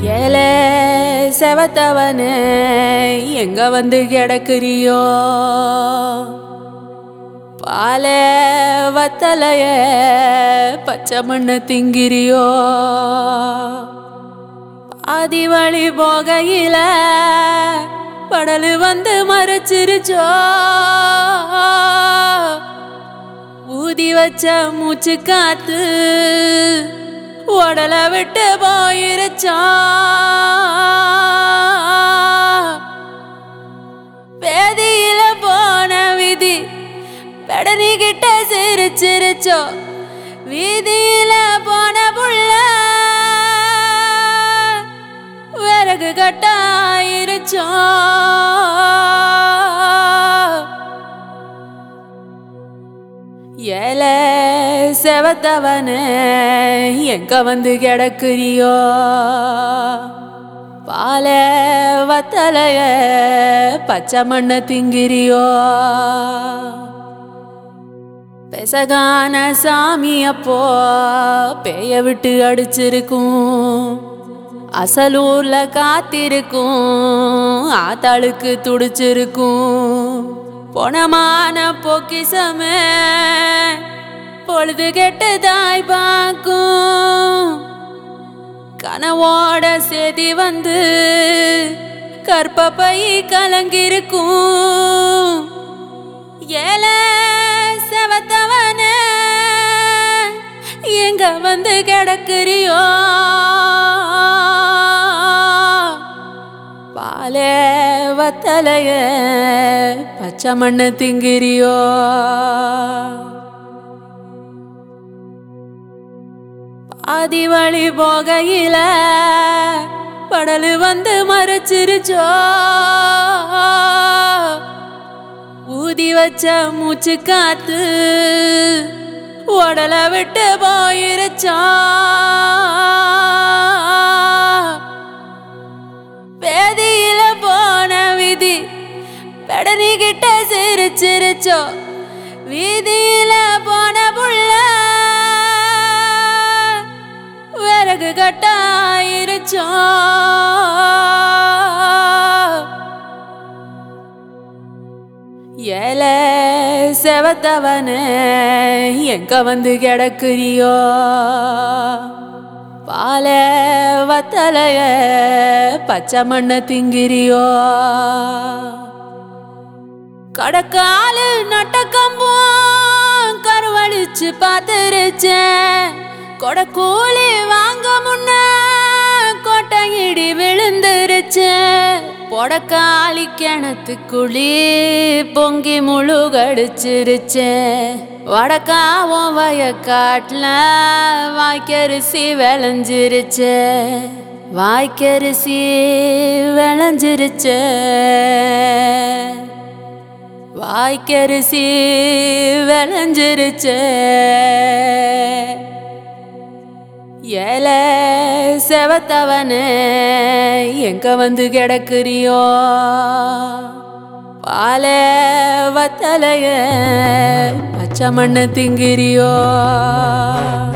ஏலே செவத்தவனே எங்க வந்து கிடக்குறியோ பாலே வத்தலைய பச்சை மண்ணு திங்கிறியோ பாதி வழி போகையில படலு வந்து மறைச்சிருச்சோ ஊதி வச்ச மூச்சு காத்து உடல விட்டு போயிருச்சா வேதியில போன விதி பெடனிக்கிட்ட சிரிச்சிருச்சோ வீதியில போன புள்ள விறகு கட்டாயிருச்சோ ஏல செவத்தவனே எங்க வந்து கிடக்குறியோ பால வத்தலைய பச்சை மண்ணை திங்கிறியோ பெசகான சாமி அப்போ பேய விட்டு அடிச்சிருக்கும் அசலூர்ல காத்திருக்கும் ஆத்தாளுக்கு துடிச்சிருக்கும் பொணமான பொக்கிசமே பொழுது கெட்டு தாய் பார்க்கும் கனவோட செதி வந்து கற்பப்பை கலங்கிருக்கும் ஏல செவத்தவனே எங்க வந்து கிடக்குறியோ பாலே வத்தலைய பச்சை மண்ணு திங்கிறியோ பாதி வழி போகையில படலு வந்து மறைச்சிருச்சோ ஊதி வச்ச மூச்சு காத்து உடல விட்டு போயிருச்சா வேதியில போன விதி பெடனிக்கிட்ட சிரிச்சிருச்சோ வீதியில போன புள்ள விறகு கட்டாயிருச்சோ ஏல செவத்தவனே எங்க வந்து கிடக்குறியோ பால வத்தலைய பச்சை மண்ணை திங்கிறியோ கடக்காலு நட்டக்கம்பும் கருவழிச்சு பார்த்துருச்சேன் கொடக்கூலி வாங்க முன்ன கொட்டையிடி விழுந்துருச்சு பொடக்காளி கிணத்துக்குழி பொங்கி முழுகடிச்சிருச்சு வடக்காவும் வயக்காட்டுல வாய்க்கரிசி விளைஞ்சிருச்சு வாய்க்கரிசி விளைஞ்சிருச்சு வாய்க்கரிசி விளைஞ்சிருச்சு ஏல செவத்தவனே எங்க வந்து கிடக்குறியோ பால வத்தலைய பச்சை மண்ணு திங்கிறியோ